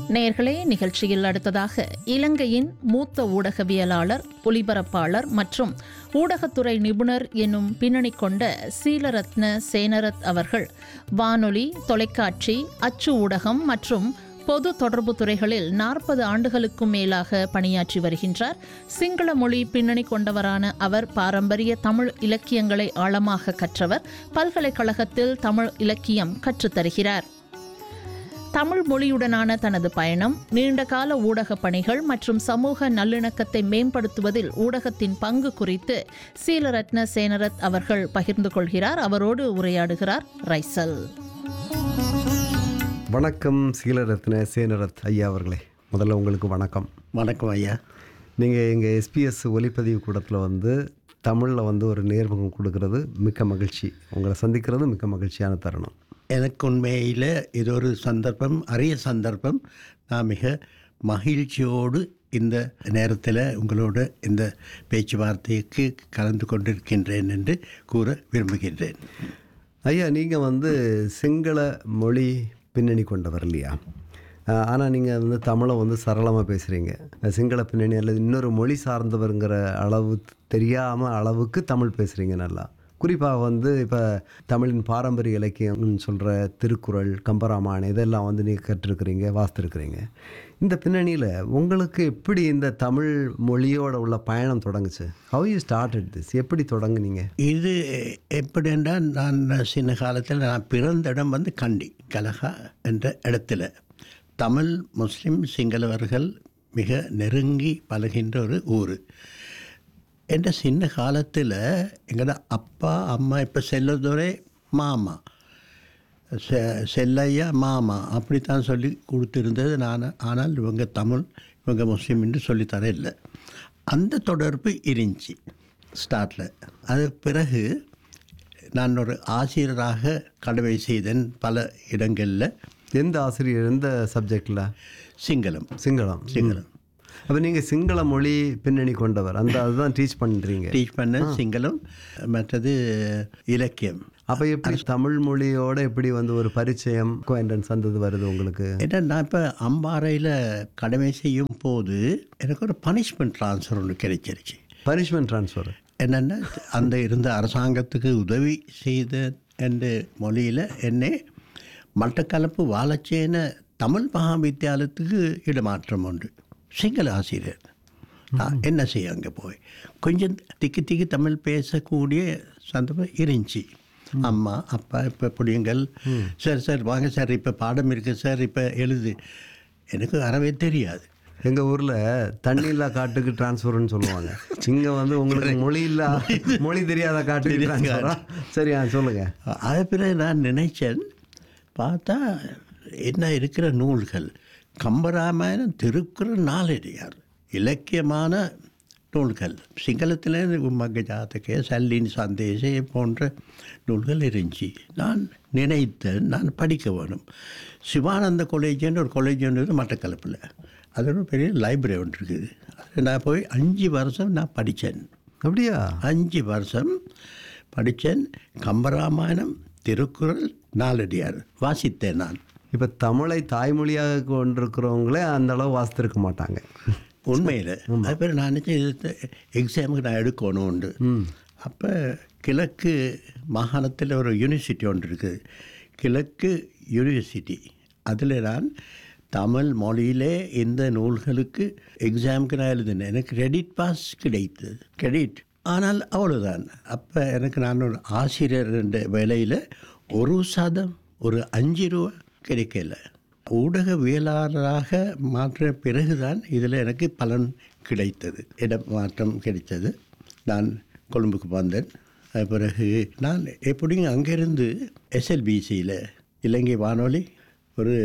நேர்களே நிகழ்ச்சியில் அடுத்ததாக இலங்கையின் மூத்த ஊடகவியலாளர் ஒலிபரப்பாளர் மற்றும் ஊடகத்துறை நிபுணர் என்னும் பின்னணி கொண்ட சீலரத்ன சேனரத் அவர்கள் வானொலி தொலைக்காட்சி அச்சு ஊடகம் மற்றும் பொது தொடர்பு துறைகளில் நாற்பது ஆண்டுகளுக்கும் மேலாக பணியாற்றி வருகின்றார் சிங்கள மொழி பின்னணி கொண்டவரான அவர் பாரம்பரிய தமிழ் இலக்கியங்களை ஆழமாக கற்றவர் பல்கலைக்கழகத்தில் தமிழ் இலக்கியம் கற்றுத்தருகிறார் தமிழ் மொழியுடனான தனது பயணம் நீண்டகால ஊடக பணிகள் மற்றும் சமூக நல்லிணக்கத்தை மேம்படுத்துவதில் ஊடகத்தின் பங்கு குறித்து சீலரத்ன சேனரத் அவர்கள் பகிர்ந்து கொள்கிறார் அவரோடு உரையாடுகிறார் ரைசல் வணக்கம் சீலரத்ன சேனரத் ஐயா அவர்களே முதல்ல உங்களுக்கு வணக்கம் வணக்கம் ஐயா நீங்கள் எங்கள் எஸ்பிஎஸ் ஒலிப்பதிவு கூடத்தில் வந்து தமிழில் வந்து ஒரு நேர்முகம் கொடுக்கறது மிக்க மகிழ்ச்சி உங்களை சந்திக்கிறது மிக்க மகிழ்ச்சியான தருணம் எனக்கு உண்மையில் இது ஒரு சந்தர்ப்பம் அரிய சந்தர்ப்பம் நான் மிக மகிழ்ச்சியோடு இந்த நேரத்தில் உங்களோட இந்த பேச்சுவார்த்தைக்கு கலந்து கொண்டிருக்கின்றேன் என்று கூற விரும்புகின்றேன் ஐயா நீங்கள் வந்து சிங்கள மொழி பின்னணி கொண்டவர் இல்லையா ஆனால் நீங்கள் வந்து தமிழை வந்து சரளமாக பேசுகிறீங்க சிங்கள பின்னணி அல்லது இன்னொரு மொழி சார்ந்தவருங்கிற அளவு தெரியாமல் அளவுக்கு தமிழ் பேசுகிறீங்க நல்லா குறிப்பாக வந்து இப்போ தமிழின் பாரம்பரிய இலக்கியம்னு சொல்கிற திருக்குறள் கம்பராமாயணம் இதெல்லாம் வந்து நீங்கள் கற்றுருக்குறீங்க வாசித்துருக்குறீங்க இந்த பின்னணியில் உங்களுக்கு எப்படி இந்த தமிழ் மொழியோட உள்ள பயணம் தொடங்குச்சு ஹவ் யூ ஸ்டார்டட் திஸ் எப்படி தொடங்குனீங்க இது எப்படி என்றால் நான் சின்ன காலத்தில் நான் பிறந்த இடம் வந்து கண்டி கலகா என்ற இடத்துல தமிழ் முஸ்லிம் சிங்களவர்கள் மிக நெருங்கி பழகின்ற ஒரு ஊர் என்ற சின்ன காலத்தில் எங்களோட அப்பா அம்மா இப்போ செல்லதுரை மாமா செ செல்லையா மாமா அப்படித்தான் சொல்லி கொடுத்துருந்தது நான் ஆனால் இவங்க தமிழ் இவங்க முஸ்லீம் என்று சொல்லித்தர இல்லை அந்த தொடர்பு இருந்துச்சு ஸ்டார்ட்டில் அது பிறகு நான் ஒரு ஆசிரியராக கடமை செய்தேன் பல இடங்களில் எந்த ஆசிரியர் எந்த சப்ஜெக்டில் சிங்களம் சிங்களம் சிங்களம் அப்போ நீங்கள் சிங்கள மொழி பின்னணி கொண்டவர் அந்த அதுதான் டீச் பண்ணுறீங்க டீச் பண்ண சிங்களம் மற்றது இலக்கியம் அப்போ எப்படி தமிழ் மொழியோட எப்படி வந்து ஒரு பரிச்சயம் என்ட்ரன்ஸ் வந்தது வருது உங்களுக்கு ஏன்னா நான் இப்போ அம்பாறையில் கடமை செய்யும் போது எனக்கு ஒரு பனிஷ்மெண்ட் ட்ரான்ஸ்ஃபர் ஒன்று கிடைச்சிருச்சு பனிஷ்மெண்ட் ட்ரான்ஸ்ஃபர் என்னென்னா அந்த இருந்த அரசாங்கத்துக்கு உதவி செய்த என்ற மொழியில் என்னை மட்டக்களப்பு வாழச்சேன தமிழ் மகாவித்தியாலயத்துக்கு இடமாற்றம் உண்டு சிங்கள ஆசிரியர் நான் என்ன செய்ய அங்கே போய் கொஞ்சம் திக்கி திக்கி தமிழ் பேசக்கூடிய சந்தர்ப்பம் இருந்துச்சு அம்மா அப்பா இப்போ பிள்ளைங்கள் சார் சார் வாங்க சார் இப்போ பாடம் இருக்குது சார் இப்போ எழுது எனக்கு அறவே தெரியாது எங்கள் ஊரில் தண்ணி இல்லா காட்டுக்கு டிரான்ஸ்ஃபர்னு சொல்லுவாங்க இங்கே வந்து உங்களுக்கு மொழி இல்லா மொழி தெரியாத காட்டுக்கு டிரான்ஸ்ஃபரா சரி ஆ சொல்லுங்கள் அது பிறகு நான் நினைச்சேன் பார்த்தா என்ன இருக்கிற நூல்கள் கம்பராமாயணம் திருக்குறள் நாளடியார் இலக்கியமான நூல்கள் சிங்களத்தில் மங்க ஜாதக சல்லின் சந்தேசே போன்ற நூல்கள் இருந்துச்சு நான் நினைத்தேன் நான் படிக்க வேணும் சிவானந்த காலேஜ்னு ஒரு காலேஜ் ஒன்று இருக்குது மட்டக்களப்பில் அது ஒரு பெரிய லைப்ரரி ஒன்று இருக்குது அதில் நான் போய் அஞ்சு வருஷம் நான் படித்தேன் அப்படியா அஞ்சு வருஷம் படித்தேன் கம்பராமாயணம் திருக்குறள் நாலடியார் வாசித்தேன் நான் இப்போ தமிழை தாய்மொழியாக கொண்டிருக்கிறவங்களே அந்த அளவு வாசித்திருக்க மாட்டாங்க உண்மையில் அது பேர் நான் நினச்சேன் இது எக்ஸாமுக்கு நான் எடுக்கணும் உண்டு அப்போ கிழக்கு மாகாணத்தில் ஒரு யூனிவர்சிட்டி ஒன்று இருக்குது கிழக்கு யூனிவர்சிட்டி அதில் நான் தமிழ் மொழியிலே இந்த நூல்களுக்கு எக்ஸாமுக்கு நான் எழுதினேன் எனக்கு கிரெடிட் பாஸ் கிடைத்தது கிரெடிட் ஆனால் அவ்வளோதான் அப்போ எனக்கு நான் ஒரு ஆசிரியர் என்ற வேலையில் ஒரு சதம் ஒரு அஞ்சு ரூபா கிடைக்கல ஊடகவியலாளராக மாற்ற பிறகுதான் இதில் எனக்கு பலன் கிடைத்தது இடம் மாற்றம் கிடைத்தது நான் கொழும்புக்கு வந்தேன் அது பிறகு நான் எப்படியும் அங்கேருந்து எஸ்எல்பிசியில் இலங்கை வானொலி ஒரு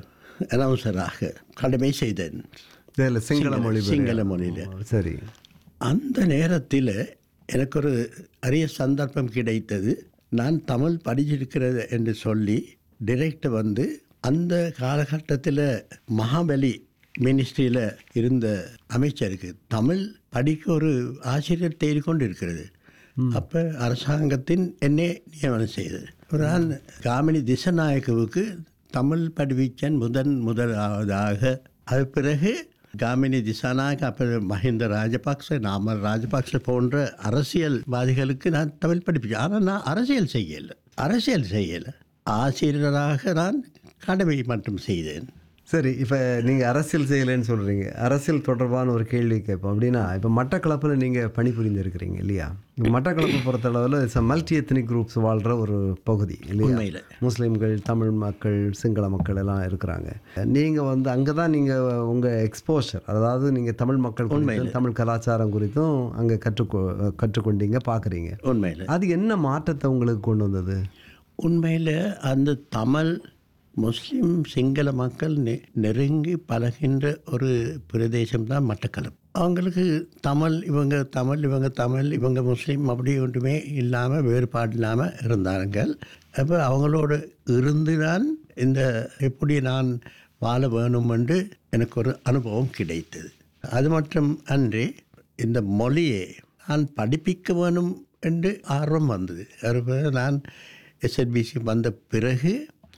அனௌன்சராக கடமை செய்தேன் இதில் சிங்கள மொழி சிங்கள மொழியில் சரி அந்த நேரத்தில் எனக்கு ஒரு அரிய சந்தர்ப்பம் கிடைத்தது நான் தமிழ் படிச்சிருக்கிறது என்று சொல்லி டிரெக்டர் வந்து அந்த காலகட்டத்தில் மகாபலி மினிஸ்ட்ரியில் இருந்த அமைச்சருக்கு தமிழ் படிக்க ஒரு ஆசிரியர் தேடிக்கொண்டு இருக்கிறது அப்போ அரசாங்கத்தின் என்னை நியமனம் செய்தது ஒரு நாள் காமினி திசநாயக்கவுக்கு தமிழ் படிவிச்சன் முதன் முதலாவதாக அது பிறகு காமினி திசானாக அப்புறம் மஹிந்த ராஜபக்ச நாமல் ராஜபக்ச போன்ற அரசியல்வாதிகளுக்கு நான் தமிழ் படிப்பிச்சேன் ஆனால் நான் அரசியல் செய்யலை அரசியல் செய்யலை ஆசிரியராக நான் கடமை மட்டும் செய்தேன் சரி இப்போ நீங்கள் அரசியல் செய்யலைன்னு சொல்கிறீங்க அரசியல் தொடர்பான ஒரு கேள்வி கேட்போம் அப்படின்னா இப்போ மட்டக்களப்பில் நீங்கள் பணிபுரிந்திருக்கிறீங்க இல்லையா மட்டக்களப்பை பொறுத்தளவில் இட்ஸ் மல்டி எத்தனிக் குரூப்ஸ் வாழ்கிற ஒரு பகுதி இல்லையா உண்மையில் முஸ்லீம்கள் தமிழ் மக்கள் சிங்கள மக்கள் எல்லாம் இருக்கிறாங்க நீங்கள் வந்து அங்கே தான் நீங்கள் உங்கள் எக்ஸ்போஷர் அதாவது நீங்கள் தமிழ் மக்கள் குறித்தும் தமிழ் கலாச்சாரம் குறித்தும் அங்கே கற்றுக்கொ கற்றுக்கொண்டீங்க பார்க்குறீங்க உண்மையில் அது என்ன மாற்றத்தை உங்களுக்கு கொண்டு வந்தது உண்மையில் அந்த தமிழ் முஸ்லீம் சிங்கள மக்கள் நெ நெருங்கி பழகின்ற ஒரு பிரதேசம் தான் மட்டக்களப்பு அவங்களுக்கு தமிழ் இவங்க தமிழ் இவங்க தமிழ் இவங்க முஸ்லீம் அப்படி ஒன்றுமே இல்லாமல் வேறுபாடு இல்லாமல் இருந்தார்கள் அப்போ அவங்களோட இருந்து தான் இந்த எப்படி நான் வாழ வேணும் என்று எனக்கு ஒரு அனுபவம் கிடைத்தது அது மட்டும் அன்றி இந்த மொழியை நான் படிப்பிக்க வேணும் என்று ஆர்வம் வந்தது அதுபோல நான் எஸ்எல்பிசி வந்த பிறகு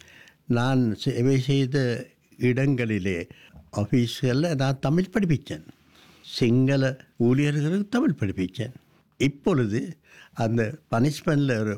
நான் சேவை செய்த இடங்களிலே ஆஃபீஸ்களில் நான் தமிழ் படிப்பித்தேன் சிங்கள ஊழியர்களுக்கு தமிழ் படிப்பித்தேன் இப்பொழுது அந்த பனிஷ்மெண்டில் ஒரு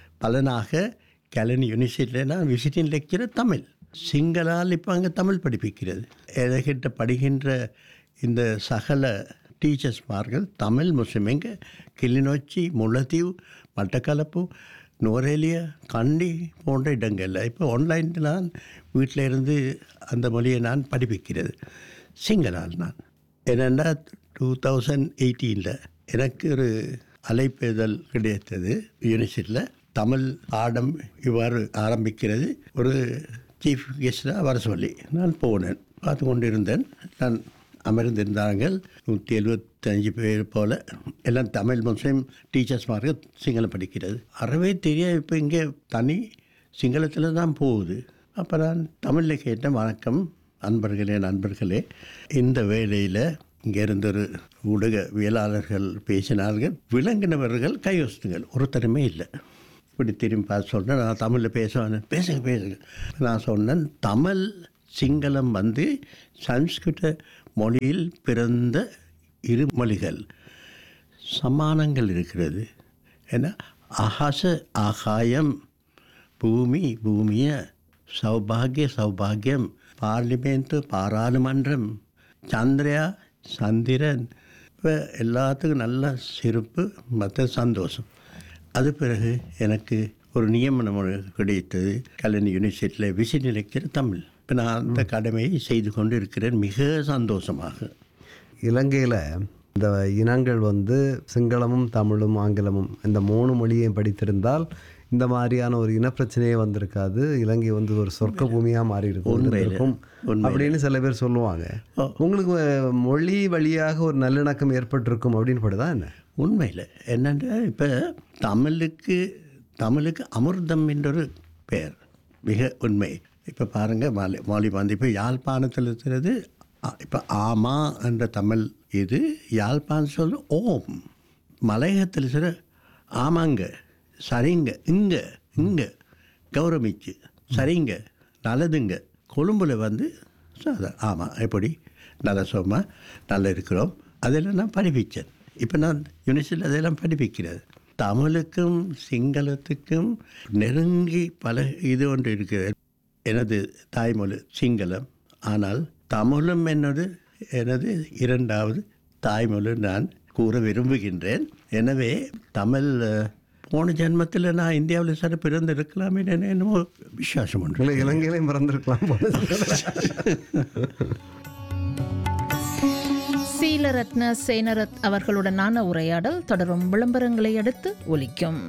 பலனாக கலனி யூனிவர்சிட்டியில் நான் விசிட்டிங் லெக்சரர் தமிழ் சிங்களால் இப்போ அங்கே தமிழ் படிப்பிக்கிறது எதகிட்ட படிக்கின்ற இந்த சகல டீச்சர்ஸ்மார்கள் தமிழ் முஸ்லிம் எங்கே கிளிநொச்சி முல்லைத்தீவு மட்டக்களப்பு நுவரேலியா கண்டி போன்ற இடங்களில் இப்போ ஆன்லைனில் நான் வீட்டில் இருந்து அந்த மொழியை நான் படிப்பிக்கிறது சிங்களால் நான் என்னென்னா டூ தௌசண்ட் எயிட்டீனில் எனக்கு ஒரு அலைப்பேதல் கிடைத்தது யூனிவர்சிட்டியில் தமிழ் பாடம் இவ்வாறு ஆரம்பிக்கிறது ஒரு சீஃப் கெஸ்டாக வர சொல்லி நான் போனேன் பார்த்து கொண்டிருந்தேன் நான் அமர்ந்திருந்தார்கள் நூற்றி எழுபத்தஞ்சு பேர் போல் எல்லாம் தமிழ் முஸ்லீம் டீச்சர்ஸ்மார்கள் சிங்களம் படிக்கிறது அறவே தெரியாது இப்போ இங்கே தனி சிங்களத்தில் தான் போகுது அப்போ நான் தமிழில் கேட்டேன் வணக்கம் அன்பர்களே நண்பர்களே இந்த வேலையில் இங்கே இருந்த ஒரு ஊடகவியலாளர்கள் பேசினார்கள் விளங்கினவர்கள் கையொசுங்கள் ஒருத்தருமே இல்லை இப்படி திரும்பி பார்த்து சொன்னேன் நான் தமிழில் பேசுவேன் பேசுங்க பேசுங்க நான் சொன்னேன் தமிழ் சிங்களம் வந்து சம்ஸ்கிருத மொழியில் பிறந்த இரு மொழிகள் சமானங்கள் இருக்கிறது ஏன்னா அஹாச ஆகாயம் பூமி பூமிய சௌபாகிய சௌபாகியம் பார்லிமெண்ட்டு பாராளுமன்றம் சந்திரயா சந்திரன் இப்போ எல்லாத்துக்கும் நல்ல சிறப்பு மற்ற சந்தோஷம் அது பிறகு எனக்கு ஒரு நியமனம் கிடைத்தது கல்லணி யூனிவர்சிட்டியில் விசிட் லெக்சர் தமிழ் இப்போ நான் அந்த கடமையை செய்து கொண்டு இருக்கிறேன் மிக சந்தோஷமாக இலங்கையில் இந்த இனங்கள் வந்து சிங்களமும் தமிழும் ஆங்கிலமும் இந்த மூணு மொழியையும் படித்திருந்தால் இந்த மாதிரியான ஒரு இனப்பிரச்சனையே வந்திருக்காது இலங்கை வந்து ஒரு சொர்க்க பூமியாக மாறி இருக்கும் அப்படின்னு சில பேர் சொல்லுவாங்க உங்களுக்கு மொழி வழியாக ஒரு நல்லிணக்கம் ஏற்பட்டிருக்கும் அப்படின்னு படுதா என்ன உண்மையில் என்னென்னா இப்போ தமிழுக்கு தமிழுக்கு அமிர்தம் என்றொரு பெயர் மிக உண்மை இப்போ பாருங்கள் மாலி மாலி வந்து இப்போ யாழ்ப்பாணத்தில் இருக்கிறது இப்போ ஆமா என்ற தமிழ் இது யாழ்ப்பாணம் சொல்ல ஓம் மலையகத்தில் சிற ஆமாங்க சரிங்க இங்கே இங்கே கௌரமிச்சு சரிங்க நல்லதுங்க கொழும்புல வந்து சாதா ஆமாம் எப்படி நல்ல சோமா நல்லா இருக்கிறோம் அதெல்லாம் நான் படிப்பிச்சேன் இப்போ நான் யூனிவர்சிட்டியில் அதெல்லாம் படிப்பிக்கிறது தமிழுக்கும் சிங்களத்துக்கும் நெருங்கி பல இது ஒன்று இருக்கிறது எனது தாய்மொழி சிங்களம் ஆனால் தமிழும் என்னது எனது இரண்டாவது தாய்மொழி நான் கூற விரும்புகின்றேன் எனவே தமிழ் போன ஜென்மத்தில் நான் இந்தியாவில் சார் பிறந்து இருக்கலாமே என்னமோ விசுவாசம் ஒன்று இல்லை இலங்கையிலையும் பிறந்திருக்கலாம் சீலரத்ன சேனரத் அவர்களுடனான உரையாடல் தொடரும் விளம்பரங்களை அடுத்து ஒலிக்கும்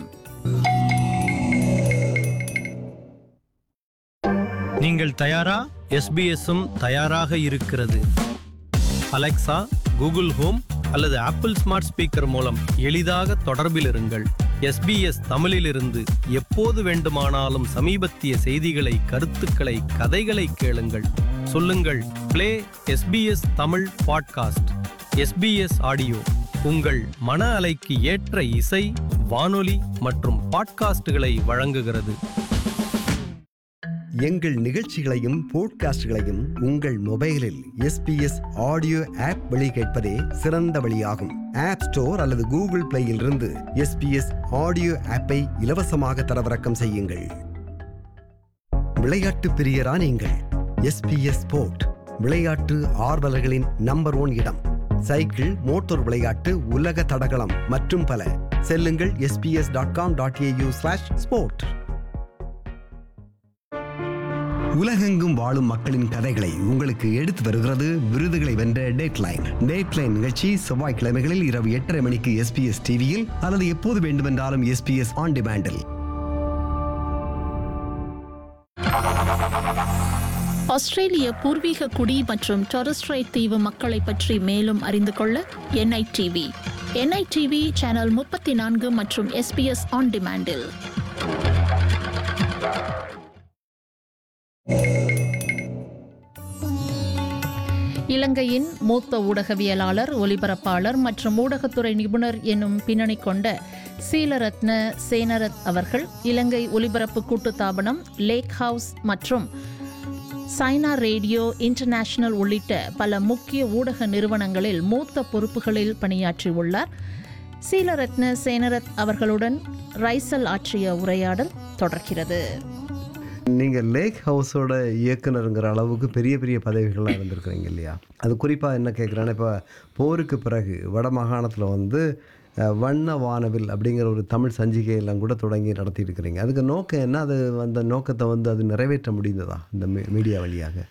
நீங்கள் தயாரா எஸ்பிஎஸ்ஸும் தயாராக இருக்கிறது அலெக்சா கூகுள் ஹோம் அல்லது ஆப்பிள் ஸ்மார்ட் ஸ்பீக்கர் மூலம் எளிதாக தொடர்பில் இருங்கள் எஸ்பிஎஸ் தமிழிலிருந்து எப்போது வேண்டுமானாலும் சமீபத்திய செய்திகளை கருத்துக்களை கதைகளை கேளுங்கள் சொல்லுங்கள் play SBS Tamil podcast SBS audio உங்கள் மன அலைக்கு ஏற்ற இசை வானொலி மற்றும் பாட்காஸ்டுகளை வழங்குகிறது எங்கள் நிகழ்ச்சிகளையும் போட்காஸ்டுகளையும் உங்கள் மொபைலில் எஸ்பிஎஸ் ஆடியோ ஆப் வழி கேட்பதே சிறந்த வழியாகும் ஆப் ஸ்டோர் அல்லது கூகுள் பிளேயில் இருந்து எஸ்பிஎஸ் ஆடியோ ஆப்பை இலவசமாக தரவிறக்கம் செய்யுங்கள் விளையாட்டு பிரியரா நீங்கள் எஸ்பிஎஸ் ஸ்போர்ட் விளையாட்டு ஆர்வலர்களின் நம்பர் ஒன் இடம் சைக்கிள் மோட்டார் விளையாட்டு உலக தடகளம் மற்றும் பல செல்லுங்கள் SBS dot com dot AU slash sport உலகெங்கும் வாழும் மக்களின் கதைகளை உங்களுக்கு எடுத்து வருகிறது விருதுகளை வென்ற டேட்லைன் டேட்லைன் நிகழ்ச்சி செவ்வாய்க்கிழமைகளில் இரவு எட்டரை மணிக்கு எஸ்பிஎஸ் டிவியில் அல்லது எப்போது வேண்டுமென்றாலும் எஸ்பிஎஸ் ஆன் டிமாண்டில் ஆஸ்திரேலிய பூர்வீக குடி மற்றும் டொரஸ்ட்ரைட் தீவு மக்களை பற்றி மேலும் அறிந்து கொள்ள என்ஐடிவி என்ஐடிவி சேனல் முப்பத்தி நான்கு மற்றும் எஸ்பிஎஸ் ஆன் டிமாண்டில் இலங்கையின் மூத்த ஊடகவியலாளர் ஒலிபரப்பாளர் மற்றும் ஊடகத்துறை நிபுணர் என்னும் பின்னணி கொண்ட சீலரத்ன சேனரத் அவர்கள் இலங்கை ஒலிபரப்பு கூட்டுத்தாபனம் லேக் ஹவுஸ் மற்றும் சைனா ரேடியோ இன்டர்நேஷனல் உள்ளிட்ட பல முக்கிய ஊடக நிறுவனங்களில் மூத்த பொறுப்புகளில் பணியாற்றியுள்ளார் சீலரத்ன சேனரத் அவர்களுடன் ரைசல் ஆற்றிய உரையாடல் தொடர்கிறது நீங்கள் லேக் ஹவுஸோட இயக்குனருங்கிற அளவுக்கு பெரிய பெரிய பதவிகள்லாம் இருந்திருக்கிறீங்க இல்லையா அது குறிப்பாக என்ன கேட்குறேன்னா இப்போ போருக்கு பிறகு வட மாகாணத்தில் வந்து அஹ், வண்ண வானவில் அப்படிங்கிற ஒரு தமிழ் சஞ்சிகையெல்லாம் கூட தொடங்கி நடத்திட்டு இருக்கிறீங்க அதுக்கு நோக்கம் என்ன அது அந்த நோக்கத்தை வந்து அது நிறைவேற்ற முடிந்ததா இந்த மீ- மீடியா வழியாக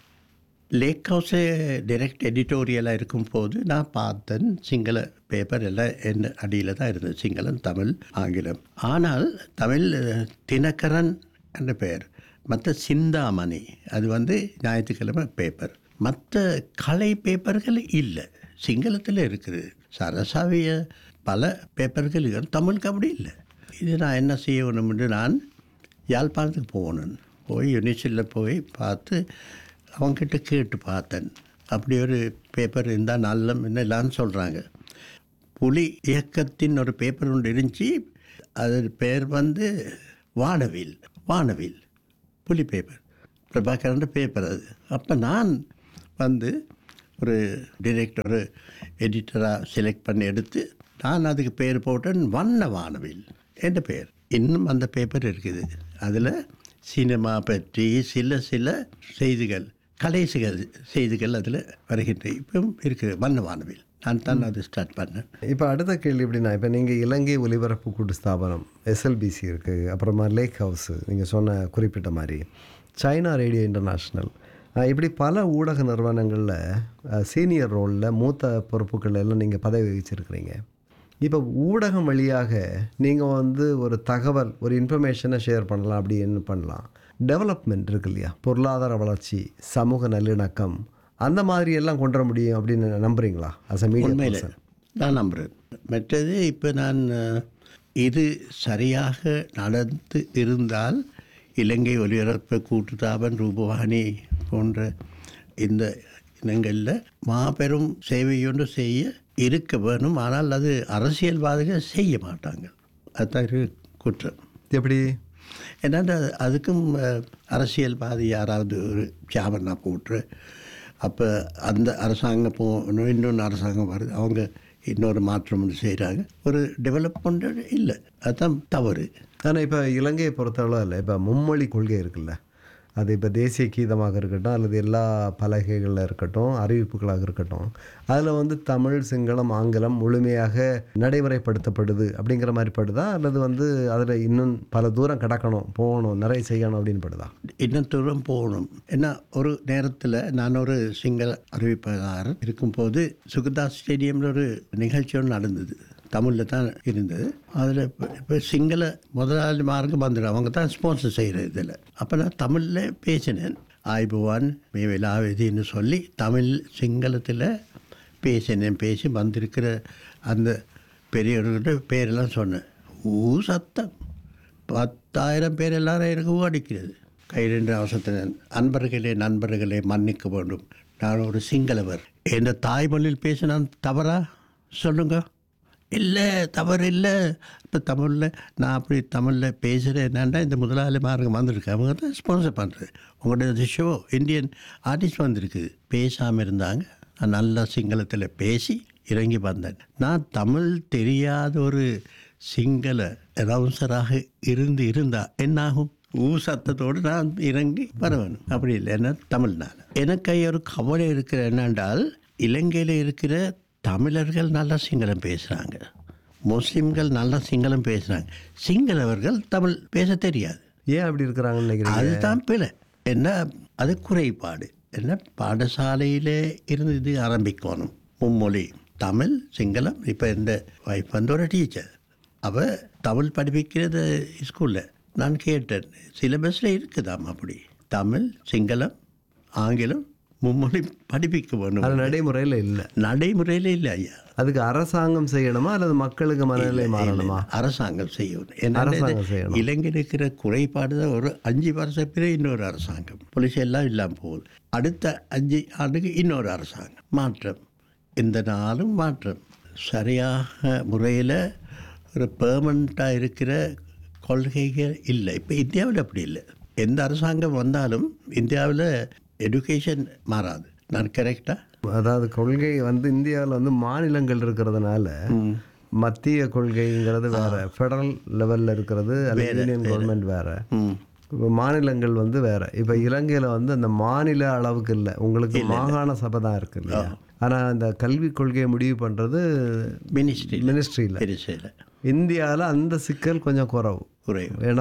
லேக் ஹவுஸே டைரக்ட் எடிட்டோரியலாக இருக்கும்போது நான் பார்த்தேன் சிங்கள பேப்பர் எல்லாம் என் அடியில் தான் இருந்தது சிங்களம் தமிழ் ஆங்கிலம் ஆனால் தமிழ் அஹ், தினகரன் என்ற பெயர் மற்ற சிந்தாமணி அது வந்து ஞாயிற்றுக்கிழமை பேப்பர் மற்ற கலை பேப்பர்கள் இல்லை சிங்களத்தில் இருக்குது சரசாவிய பல பேப்பர்கள் இருக்கு. தமிழுக்கு அப்படி இல்லை இது நான் என்ன செய்யணும்னு நான் யாழ்ப்பாணத்துக்கு போகணும் போய் யூனிவர்சிட்டியில் போய் பார்த்து அவங்ககிட்ட கேட்டு பார்த்தேன் அப்படி ஒரு பேப்பர் இருந்தால் நல்ல என்னலான்னு சொல்கிறாங்க புலி இயக்கத்தின் ஒரு பேப்பர் ஒன்று இருந்துச்சு அது பேர் வந்து வானவில் வானவில் புலி பேப்பர் பிரபாகரன் பேப்பர் அது அப்போ நான் வந்து ஒரு டிரெக்டர் எடிட்டராக செலக்ட் பண்ணி எடுத்து நான் அதுக்கு பேர் போட்டேன் வண்ண வானவில் என்ற பேர் இன்னும் அந்த பேப்பர் இருக்குது அதில் சினிமா பற்றி சில சில செய்திகள் கலைசுகள் செய்திகள் அதில் வருகின்றன இப்பவும் இருக்குது வண்ண வானவில் நான் தான் அதை ஸ்டார்ட் பண்ணேன் இப்போ அடுத்த கேள்வி எப்படின்னா இப்போ நீங்கள் இலங்கை ஒலிபரப்பு கூட்டு ஸ்தாபனம் எஸ்எல்பிசி இருக்குது அப்புறமா லேக் ஹவுஸு நீங்கள் சொன்ன குறிப்பிட்ட மாதிரி சைனா ரேடியோ இன்டர்நேஷ்னல் அஹ் இப்படி பல ஊடக நிறுவனங்களில் சீனியர் ரோலில் மூத்த பொறுப்புகள் எல்லாம் நீங்கள் பதவி வகிச்சிருக்கிறீங்க இப்போ ஊடகம் வழியாக நீங்கள் வந்து ஒரு தகவல் ஒரு இன்ஃபர்மேஷனை ஷேர் பண்ணலாம் அப்படி என்ன பண்ணலாம் டெவலப்மெண்ட் இருக்கு இல்லையா பொருளாதார வளர்ச்சி சமூக நல்லிணக்கம் அந்த மாதிரி எல்லாம் கொண்டு வர முடியும் அப்படின்னு நம்புறீங்களா அஸ் அ மீடியா உண்மையில் நான் நம்புகிறேன் மற்றது இப்போ நான் அஹ், இது சரியாக நடந்து இருந்தால் இலங்கை ஒலிபரப்பு கூட்டுத்தாபன் ரூபவாணி போன்ற இந்த இனங்களில் மாபெரும் சேவையொன்று செய்ய இருக்க வேணும் ஆனால் அது அரசியல்வாதிகள் செய்ய மாட்டாங்க அதுதான் ஒரு குற்றம் எப்படி ஏன்னா அது- அதுக்கும் அஹ், அரசியல்வாதி யாராவது ஒரு சாபனா போட்டு அப்போ அந்த அரசாங்கம் போ இன்னொன்று அரசாங்கம் வருது அவங்க இன்னொரு மாற்றம் ஒன்று செய்கிறாங்க ஒரு டெவலப்மெண்ட் இல்லை அதுதான் தவறு ஆனால் இப்போ இலங்கையை பொறுத்தளவு இல்லை இப்போ மும்மொழி கொள்கை இருக்குல்ல அது இப்போ தேசிய கீதமாக இருக்கட்டும் அல்லது எல்லா பலகைகளில் இருக்கட்டும் அறிவிப்புகளாக இருக்கட்டும் அதில் வந்து தமிழ் சிங்களம் ஆங்கிலம் முழுமையாக நடைமுறைப்படுத்தப்படுது அப்படிங்கிற மாதிரி படுதா அல்லது வந்து அதில் இன்னும் பல தூரம் கடக்கணும் போகணும் நிறைய செய்யணும் அப்படின்னு படுதா இன்னும் தூரம் போகணும் ஏன்னா ஒரு நேரத்தில் நான் ஒரு சிங்கள அறிவிப்பாளர் இருக்கும்போது சுகதா ஸ்டேடியமில் ஒரு நிகழ்ச்சி ஒன்று நடந்தது தமிழில் தான் இருந்தது அதில் இப்போ இப்போ சிங்கள முதலாளிமாருக்கு வந்துடும் அவங்க தான் ஸ்பான்சர் செய்கிற இதில் அப்போ நான் தமிழில் பேசினேன் ஆய்புவான் மே விழாவதின்னு சொல்லி தமிழ் சிங்களத்தில் பேசினேன் பேசி வந்திருக்கிற அந்த பெரியவர்கள்ட்ட பேரெல்லாம் சொன்னேன் ஊ சத்தம் பத்தாயிரம் பேர் எல்லாரும் எனக்கு அடிக்கிறது கை ரெண்டு அவசரத்தில் அன்பர்களே நண்பர்களே மன்னிக்க வேண்டும் நான் ஒரு சிங்களவர் என் தாய்மொழியில் பேச நான் தவறா சொல்லுங்க இல்லை தவறு இல்லை இப்போ தமிழில் நான் அப்படி தமிழில் பேசுகிறேன் என்னண்டா இந்த முதலாளிமாருங்க வந்திருக்கு அவங்க தான் ஸ்பான்சர் பண்ணுறது உங்களோட ஷோ இந்தியன் ஆர்டிஸ்ட் வந்திருக்கு பேசாமல் இருந்தாங்க நான் நல்லா சிங்களத்தில் பேசி இறங்கி வந்தேன் நான் தமிழ் தெரியாத ஒரு சிங்கள ரவுன்சராக இருந்து இருந்தா என்னாகும் ஊ சத்தத்தோடு நான் இறங்கி வர வேணும் அப்படி இல்லை என்ன தமிழ்னால எனக்கு ஒரு கவலை இருக்கிற என்னென்றால் இலங்கையில் இருக்கிற தமிழர்கள் நல்லா சிங்களம் பேசுகிறாங்க முஸ்லீம்கள் நல்லா சிங்களம் பேசுகிறாங்க சிங்களவர்கள் தமிழ் பேச தெரியாது ஏன் அப்படி இருக்கிறாங்கன்னு நினைக்கிறீங்க அதுதான் பிழை என்ன அது குறைபாடு என்ன பாடசாலையிலே இருந்து இது ஆரம்பிக்கணும் மும்மொழி தமிழ் சிங்களம் இப்போ இந்த வைஃப் வந்து ஒரு டீச்சர் அவள் தமிழ் படிப்பிக்கிறது ஸ்கூலில் நான் கேட்டேன் சிலபஸில் இருக்குதாம் அப்படி தமிழ் சிங்களம் ஆங்கிலம் மும்மொழி படிப்பிக்க வேணும் அது நடைமுறையில் இல்லை நடைமுறையில் இல்லை ஐயா அதுக்கு அரசாங்கம் செய்யணுமா அல்லது மக்களுக்கு மனநிலை மாறணுமா அரசாங்கம் செய்யணும் ஏன்னா அரசாங்கம் இது செய்யணும். இலங்கையில் இருக்கிற குறைபாடு தான் ஒரு அஞ்சு வருஷம் பிறகு இன்னொரு அரசாங்கம் போலீஸ் எல்லாம் இல்லாமல் போகுது அடுத்த அஞ்சு ஆண்டுக்கு இன்னொரு அரசாங்கம் மாற்றம் இந்த நாளும் மாற்றம் சரியாக முறையில் ஒரு பெர்மனண்ட்டாக இருக்கிற கொள்கைகள் இல்லை இப்போ இந்தியாவில் அப்படி இல்லை எந்த அரசாங்கம் வந்தாலும் இந்தியாவில் எடுகேஷன் மாறாது நான் கரெக்டாக அதாவது கொள்கை வந்து இந்தியாவில் வந்து மாநிலங்கள் இருக்கிறதுனால மத்திய கொள்கைங்கிறது வேற ஃபெடரல் லெவலில் இருக்கிறது அல்லது யூனியன் கவர்மெண்ட் வேற ம் இப்போ மாநிலங்கள் வந்து வேற இப்போ இலங்கையில் வந்து அந்த மாநில அளவுக்கு இல்லை உங்களுக்கு மாகாண சபை தான் இருக்கு இல்லையா ஆனால் அந்த கல்விக் கொள்கையை முடிவு பண்ணுறது மினிஸ்ட்ரி மினிஸ்ட்ரியில் பெருசில் இந்தியாவில் அந்த சிக்கல் கொஞ்சம் குறவு குறைவு ஏன்னா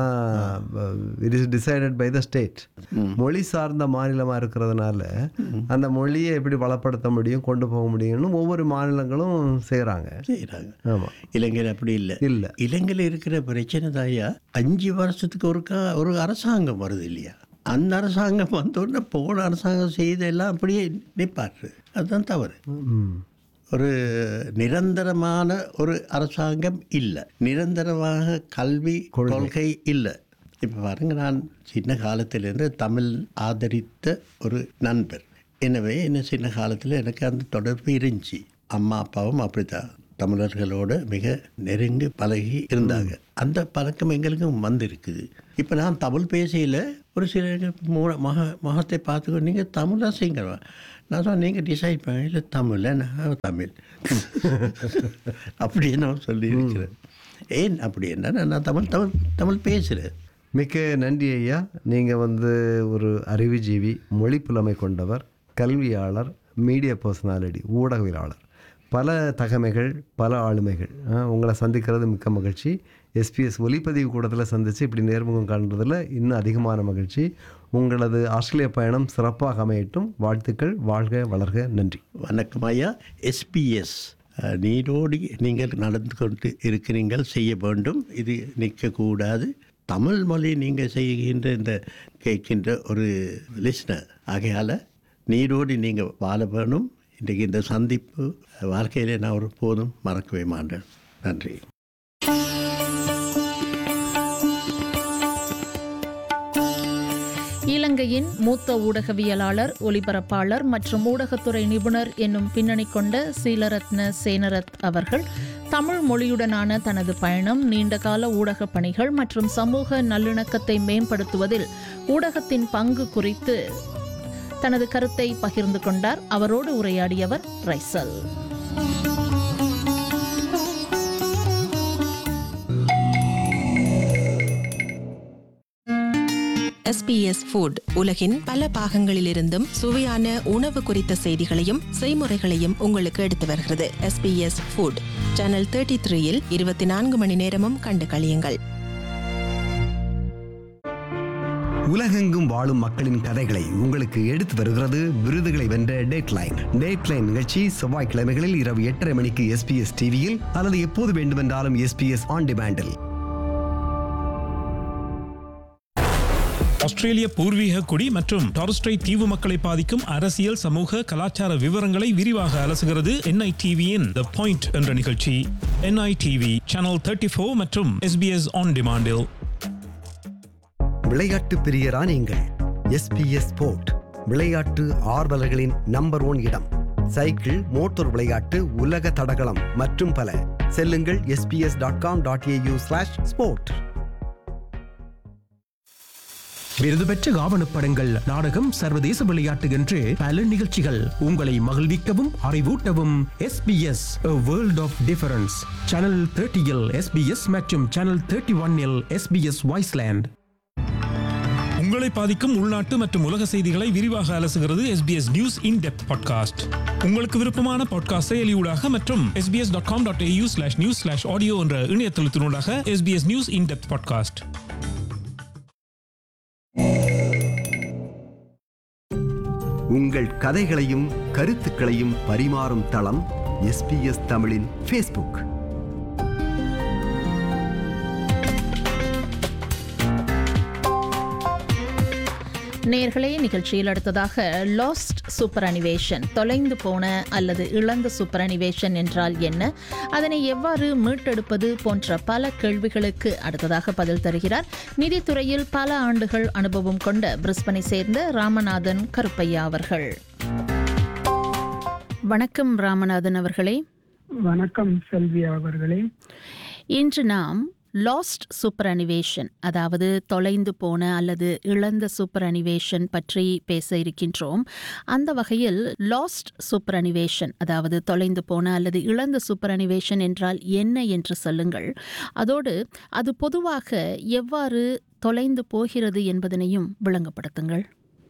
it is decided by the state மொழி சார்ந்த மாநிலமாக இருக்கிறதுனால அந்த மொழியை எப்படி வளப்படுத்த முடியும் கொண்டு போக முடியும்னு ஒவ்வொரு மாநிலங்களும் செய்கிறாங்க செய்கிறாங்க ஆமாம் இலங்கையில் அப்படி இல்லை இல்லை இலங்கையில் இருக்கிற பிரச்சனை தாயா அஞ்சு வருஷத்துக்கு ஒருக்கா ஒரு அரசாங்கம் வருது இல்லையா அந்த அரசாங்கம் வந்தோடனே போன அரசாங்கம் செய்தெல்லாம் அப்படியே நிப்பாட்டு அதுதான் தவறு ம் ஒரு நிரந்தரமான ஒரு அரசாங்கம் இல்லை நிரந்தரமாக கல்வி கொள்கை இல்லை இப்போ பாருங்க நான் சின்ன காலத்திலேருந்து தமிழ் ஆதரித்த ஒரு நண்பர் எனவே என்ன சின்ன காலத்தில் எனக்கு அந்த தொடர்பு இருந்துச்சு அம்மா அப்பாவும் அப்படித்தான் தமிழர்களோட மிக நெருங்கி பழகி இருந்தாங்க அந்த பழக்கம் எங்களுக்கும் வந்திருக்குது இப்போ நான் தமிழ் பேசையில் ஒரு சில மு- மக மகத்தை பார்த்துக்கோ நீங்கள் தமிழாக செய்யுங்க நான் சொன்னேன் நீங்கள் டிசைட் பண்ண இல்லை தமிழ் நான் தமிழ் அப்படி நான் சொல்லியிருக்கிறேன் ஏன் அப்படி என்ன நான் தமிழ் தமிழ் தமிழ் பேசுகிறேன் மிக்க நன்றி ஐயா நீங்கள் வந்து ஒரு அறிவுஜீவி மொழி புலமை கொண்டவர் கல்வியாளர் மீடியா பர்சனாலிட்டி ஊடகவியலாளர் பல தகமைகள் பல ஆளுமைகள் ஆ, உங்களை சந்திக்கிறது மிக்க மகிழ்ச்சி எஸ்பிஎஸ் ஒலிப்பதிவு கூடத்தில் சந்தித்து இப்படி நேர்முகம் காண்றதுல இன்னும் அதிகமான மகிழ்ச்சி உங்களது ஆஸ்திரேலிய பயணம் சிறப்பாக அமையட்டும் வாழ்த்துக்கள் வாழ்க வளர்க நன்றி வணக்கம் ஐயா எஸ்பிஎஸ் நீரோடி நீங்கள் நடந்து கொண்டு இருக்கிறீங்கள் செய்ய வேண்டும் இது நிற்கக்கூடாது தமிழ் மொழி நீங்கள் செய்கின்ற இந்த கேட்கின்ற ஒரு லிஸ்னர் ஆகையால் நீரோடி நீங்கள் வாழ வேணும் இன்றைக்கு இந்த சந்திப்பு வாழ்க்கையிலே நான் ஒரு போதும் மறக்கவே மாட்டேன் நன்றி இலங்கையின் மூத்த ஊடகவியலாளர் ஒலிபரப்பாளர் மற்றும் ஊடகத்துறை நிபுணர் என்னும் பின்னணி கொண்ட சீலரத்ன சேனரத் அவர்கள் தமிழ் மொழியுடனான தனது பயணம் நீண்டகால ஊடகப் பணிகள் மற்றும் சமூக நல்லிணக்கத்தை மேம்படுத்துவதில் ஊடகத்தின் பங்கு குறித்து தனது கருத்தை பகிர்ந்து கொண்டார் அவரோடு உரையாடியவர் ரைசல் SBS ஃபுட் உலகின் பல பாகங்களிலிருந்தும் சுவையான உணவு குறித்த செய்திகளையும் செய்முறைகளையும் உங்களுக்கு எடுத்து வருகிறது SBS ஃபுட் சேனல் தேர்ட்டி த்ரீயில் இருபத்தி நான்கு மணி நேரமும் கண்டு களியுங்கள் உலகெங்கும் வாழும் மக்களின் கதைகளை உங்களுக்கு எடுத்து வருகிறது விருதுகளை வென்ற டேட்லைன் டேட்லைன் நிகழ்ச்சி செவ்வாய்க்கிழமைகளில் இரவு எட்டரை மணிக்கு எஸ்பிஎஸ் டிவியில் அல்லது எப்போது வேண்டுமென்றாலும் எஸ்பிஎஸ் ஆன் டிமாண்டில் ஆஸ்திரேலிய பூர்வீக குடி மற்றும் டாரஸ்ட்ரைட் தீவு மக்களை பாதிக்கும் அரசியல் சமூக கலாச்சார விவரங்களை விரிவாக அலசுகிறது என்ஐடிவியின் த பாயிண்ட் என்ற நிகழ்ச்சி என்ஐடிவி சேனல் தேர்ட்டி ஃபோர் மற்றும் எஸ்பிஎஸ் ஆன் டிமாண்டில் விளையாட்டு பிரியரா நீங்கள் எஸ்பிஎஸ் ஸ்போர்ட் விளையாட்டு ஆர்வலர்களின் நம்பர் ஒன் இடம் சைக்கிள் மோட்டார் விளையாட்டு உலக தடகளம் மற்றும் பல செல்லுங்கள் SBS dot com dot AU slash sport விருது பெற்ற ஆவணப்படங்கள் நாடகம் சர்வதேச விளையாட்டு என்று பல நிகழ்ச்சிகள் உங்களை மகிழ்விக்கவும் அறிவூட்டவும் SBS world of difference channel தேர்ட்டியில் எஸ்பிஎஸ் மற்றும் சேனல் தேர்ட்டி ஒன்னில் எஸ்பிஎஸ் வாய்ஸ்லேண்ட் உங்களை பாதிக்கும் உள்நாட்டு மற்றும் உலக செய்திகளை விரிவாக அலசுகிறது SBS news in depth podcast உங்களுக்கு விருப்பமான பாட்காஸ்ட் செயலியூடாக மற்றும் SBS dot com dot AU slash news slash audio என்ற இணையதளத்தினூடாக SBS news in depth podcast உங்கள் கதைகளையும் கருத்துக்களையும் பரிமாறும் தளம் எஸ்பிஎஸ் தமிழின் ஃபேஸ்புக் நேர்களே நிகழ்ச்சியில் அடுத்ததாக லாஸ்ட் சூப்பர் அனிவேஷன் தொலைந்து போன அல்லது இழந்த சூப்பர் அனிவேஷன் என்றால் என்ன அதனை எவ்வாறு மீட்டெடுப்பது போன்ற பல கேள்விகளுக்கு அடுத்ததாக பதில் தருகிறார் நிதித்துறையில் பல ஆண்டுகள் அனுபவம் கொண்ட பிரிஸ்பனை சேர்ந்த ராமநாதன் கருப்பையா அவர்கள் வணக்கம் ராமநாதன் அவர்களே வணக்கம் செல்வி அவர்களே இன்று நாம் லாஸ்ட் சூப்பர் அனிவேஷன் அதாவது தொலைந்து போன அல்லது இழந்த சூப்பர் அனிவேஷன் பற்றி பேச இருக்கின்றோம் அந்த வகையில் லாஸ்ட் சூப்பர் அனிவேஷன் அதாவது தொலைந்து போன அல்லது இழந்த சூப்பர் அனிவேஷன் என்றால் என்ன என்று சொல்லுங்கள் அதோடு அது பொதுவாக எவ்வாறு தொலைந்து போகிறது என்பதனையும் விளங்கப்படுத்துங்கள்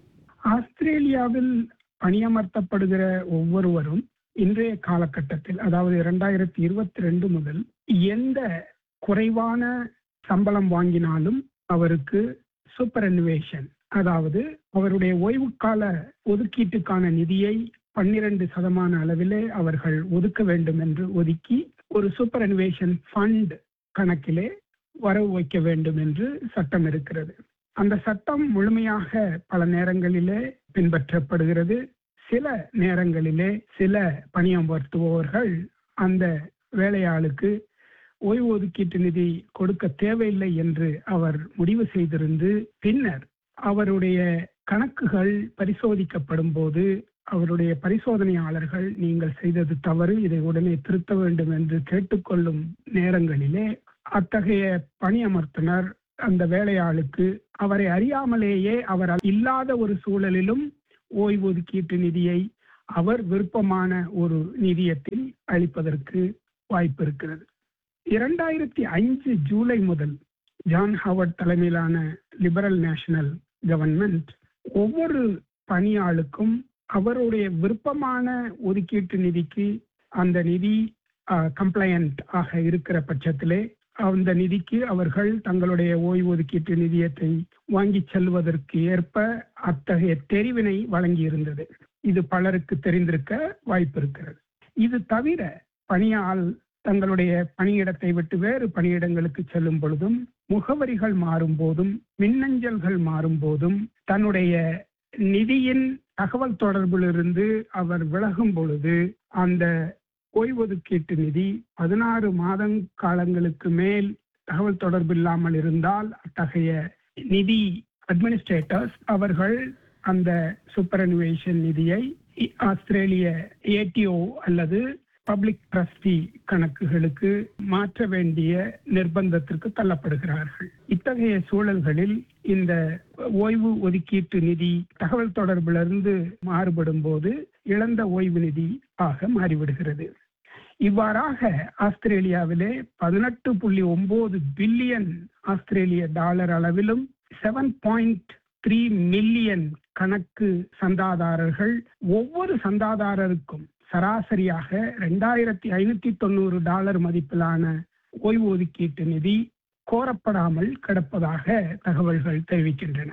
ஆஸ்திரேலியாவில் பணியமர்த்தப்படுகிற ஒவ்வொருவரும் இன்றைய காலகட்டத்தில் அதாவது இரண்டாயிரத்தி இருபத்தி ரெண்டு முதல் எந்த குறைவான சம்பளம் வாங்கினாலும் அவருக்கு சூப்பர் அனிவேஷன் அதாவது அவருடைய ஓய்வு கால ஒதுக்கீட்டுக்கான நிதியை பன்னிரண்டு சதமான அளவிலே அவர்கள் ஒதுக்க வேண்டும் என்று ஒதுக்கி ஒரு சூப்பர் அனிவேஷன் ஃபண்ட் கணக்கிலே வரவு வைக்க வேண்டும் என்று சட்டம் இருக்கிறது அந்த சட்டம் முழுமையாக பல நேரங்களிலே பின்பற்றப்படுகிறது சில நேரங்களிலே சில பணியமர்த்துபவர்கள் அந்த வேலையாளுக்கு ஓய்வு ஒதுக்கீட்டு நிதி கொடுக்க தேவையில்லை என்று அவர் முடிவு செய்திருந்து பின்னர் அவருடைய கணக்குகள் பரிசோதிக்கப்படும் போது அவருடைய பரிசோதனையாளர்கள் நீங்கள் செய்தது தவறு இதை உடனே திருத்த வேண்டும் என்று கேட்டுக்கொள்ளும் நேரங்களிலே அத்தகைய பணியமர்த்தினர் அந்த வேலையாளுக்கு அவரை அறியாமலேயே அவர் இல்லாத ஒரு சூழலிலும் ஓய்வூதியீட்டு நிதியை அவர் விருப்பமான ஒரு நிதியத்தில் அளிப்பதற்கு வாய்ப்பு இருக்கிறது இரண்டாயிரத்தி ஐந்து ஜூலை முதல் ஜான் ஹாவர்ட் தலைமையிலான லிபரல் நேஷனல் கவர்மெண்ட் ஒவ்வொரு பணியாளுக்கும் அவருடைய விருப்பமான ஒதுக்கீட்டு நிதிக்கு அந்த நிதி கம்ப்ளையண்ட் ஆக இருக்கிற பட்சத்திலே அந்த நிதிக்கு அவர்கள் தங்களுடைய ஓய்வூதியீட்டு நிதியத்தை வாங்கி செல்வதற்கு ஏற்ப அத்தகைய தெரிவினை வழங்கியிருந்தது இது பலருக்கு தெரிந்திருக்க வாய்ப்பு இருக்கிறது இது தவிர பணியால் தங்களுடைய பணியிடத்தை விட்டு வேறு பணியிடங்களுக்கு செல்லும் பொழுதும் முகவரிகள் மாறும் போதும் மின்னஞ்சல்கள் மாறும் போதும் தன்னுடைய நிதியின் தகவல் தொடர்பிலிருந்து அவர் விலகும் பொழுது அந்த ஓய்வொதுக்கீட்டு நிதி பதினாறு மாதம் காலங்களுக்கு மேல் தகவல் தொடர்பு இல்லாமல் இருந்தால் அத்தகைய நிதி அட்மினிஸ்ட்ரேட்டர்ஸ் அவர்கள் அந்த சூப்பரனுவேஷன் நிதியை ஆஸ்திரேலிய ஏடிஓ அல்லது பப்ளிக் ட்ரஸ்டி கணக்குகளுக்கு மாற்ற வேண்டிய நிர்பந்தத்திற்கு தள்ளப்படுகிறார்கள் இத்தகைய சூழல்களில் இந்த ஓய்வு ஒதுக்கீட்டு நிதி தகவல் தொடர்பிலிருந்து மாறுபடும் போது இழந்த ஓய்வு நிதி ஆக மாறிவிடுகிறது இவ்வாறாக ஆஸ்திரேலியாவிலே பதினெட்டு புள்ளி ஒன்பது பில்லியன் ஆஸ்திரேலிய டாலர் அளவிலும் செவன் பாயிண்ட் த்ரீ மில்லியன் கணக்கு சந்தாதாரர்கள் ஒவ்வொரு சந்தாதாரருக்கும் சராசரியாக ரெண்டாயிரத்தி ஐநூத்தி தொண்ணூறு டாலர் மதிப்பிலான ஓய்வு ஒதுக்கீட்டு நிதி கோரப்படாமல் கிடப்பதாக தகவல்கள் தெரிவிக்கின்றன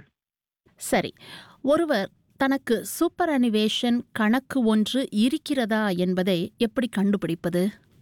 சரி ஒருவர் தனக்கு சூப்பர் அனிவேஷன் கணக்கு ஒன்று இருக்கிறதா என்பதை எப்படி கண்டுபிடிப்பது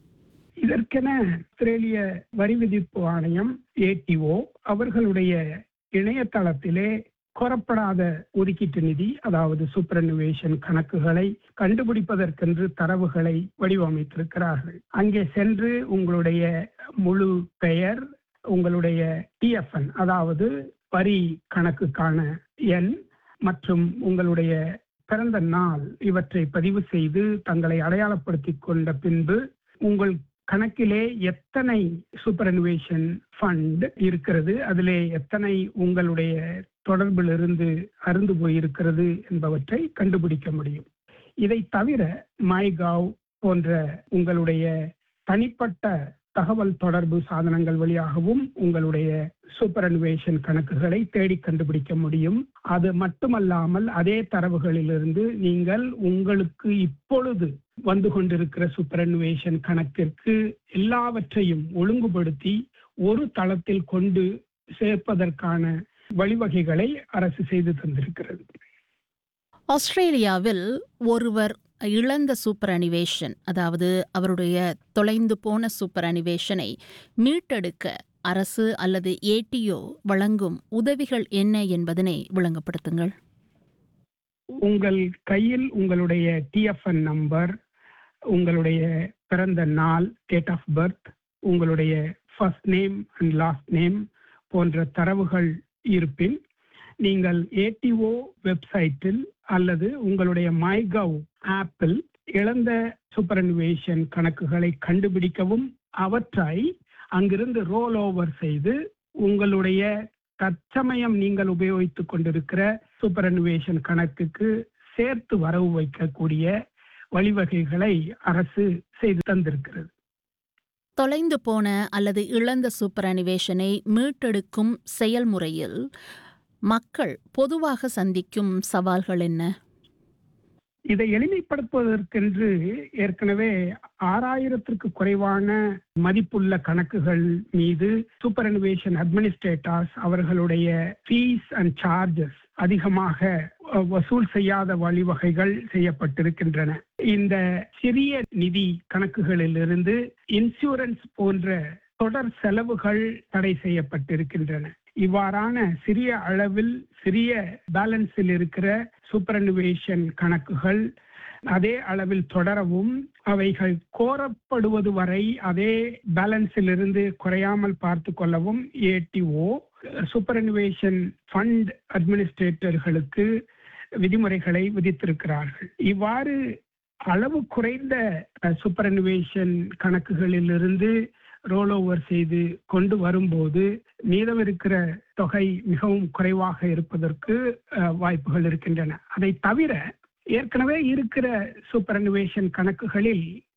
இதற்கென ஆஸ்திரேலிய வரி விதிப்பு ஆணையம் ஏடிஓ அவர்களுடைய இணையதளத்திலே கோரப்படாத ஒதுக்கீட்டு நிதி அதாவது சூப்பரனுவேஷன் கணக்குகளை கண்டுபிடிப்பதற்கென்று தரவுகளை வடிவமைத்திருக்கிறார்கள் அங்கே சென்று உங்களுடைய முழு பெயர் உங்களுடைய டிஎஃப்என் அதாவது வரி கணக்குக்கான எண் மற்றும் உங்களுடைய பிறந்த நாள் இவற்றை பதிவு செய்து தங்களை அடையாளப்படுத்திக் கொண்ட பின்பு உங்கள் கணக்கிலே எத்தனை சூப்பரனுவேஷன் ஃபண்ட் இருக்கிறது அதிலே எத்தனை உங்களுடைய தொடர்பில் இருந்து அருந்து போயிருக்கிறது என்பவற்றை கண்டுபிடிக்க முடியும் இதை தவிர மைகாவ் போன்ற உங்களுடைய தனிப்பட்ட தகவல் தொடர்பு சாதனங்கள் வழியாகவும் உங்களுடைய சூப்பரனுவேஷன் கணக்குகளை தேடி கண்டுபிடிக்க முடியும் அது மட்டுமல்லாமல் அதே தரவுகளிலிருந்து நீங்கள் உங்களுக்கு இப்பொழுது வந்து கொண்டிருக்கிற சூப்பரனுவேஷன் கணக்கிற்கு எல்லாவற்றையும் ஒழுங்குபடுத்தி ஒரு தளத்தில் கொண்டு சேர்ப்பதற்கான வழிவகைகளை அரசு செய்து தந்திருக்கிறது ஆஸ்திரேலியாவில் ஒருவர் இழந்த சூப்பர் அனிவேஷன் அதாவது அவருடைய தொலைந்து போன சூப்பர் அனிவேஷனை மீட்டெடுக்க அரசு அல்லது ஏடிஓ வழங்கும் உதவிகள் என்ன என்பதனை விளங்கப்படுத்துங்கள் உங்கள் கையில் உங்களுடைய டிஎஃப்என் நம்பர் உங்களுடைய பிறந்த நாள் டேட் ஆஃப் பர்த் உங்களுடைய first name and last name போன்ற தரவுகள் இருப்பின் நீங்கள் ஏடிஓ வெப்சைட்டில் அல்லது உங்களுடைய மைகவ் ஆப்பில் இழந்த சூப்பரனுவேஷன் கணக்குகளை கண்டுபிடிக்கவும் அவற்றை அங்கிருந்து ரோல் ஓவர் செய்து உங்களுடைய தற்சமயம் நீங்கள் உபயோகித்துக் கொண்டிருக்கிற சூப்பரனுவேஷன் கணக்குக்கு சேர்த்து வரவு வைக்கக்கூடிய வழிவகைகளை அரசு செய்து தந்திருக்கிறது தொலைந்து போன அல்லது இழந்த சூப்பர் அனிவேஷனை மீட்டெடுக்கும் செயல்முறையில் மக்கள் பொதுவாக சந்திக்கும் சவால்கள் என்ன இதை எளிமைப்படுத்துவதற்கென்று ஏற்கனவே ஆறாயிரத்திற்கு குறைவான மதிப்புள்ள கணக்குகள் மீது சூப்பரனுவேஷன் அட்மினிஸ்ட்ரேட்டர்ஸ் அவர்களுடைய ஃபீஸ் அண்ட் சார்ஜஸ் அதிகமாக அஹ், வசூல் செய்யாத வழிவகைகள் செய்யப்பட்டிருக்கின்றன இந்த சிறிய நிதி கணக்குகளிலிருந்து இன்சூரன்ஸ் போன்ற தொடர் செலவுகள் தடை செய்யப்பட்டிருக்கின்றன இவ்வாறான சிறிய அளவில் சிறிய பேலன்ஸில் இருக்கிற சூப்பரனுவேஷன் கணக்குகள் அதே அளவில் தொடரவும் அவைகள் கோரப்படுவது வரை அதே பேலன்ஸில் இருந்து குறையாமல் பார்த்து கொள்ளவும் ஏடிஓ சூப்பரனுவேஷன் ஃபண்ட் அட்மினிஸ்ட்ரேட்டர்களுக்கு விதிமுறைகளை விதித்திருக்கிறார்கள் இவ்வாறு அளவு குறைந்த சூப்பரனுவேஷன் கணக்குகளிலிருந்து ரோல் ஓவர் செய்து கொண்டு வரும்போது மீதம் இருக்கிற தொகை மிகவும் குறைவாக இருப்பதற்கு அஹ், வாய்ப்புகள் இருக்கின்றன அதை தவிர ஏற்கனவே இருக்கிற சூப்பரனுவேஷன் கணக்குகளில்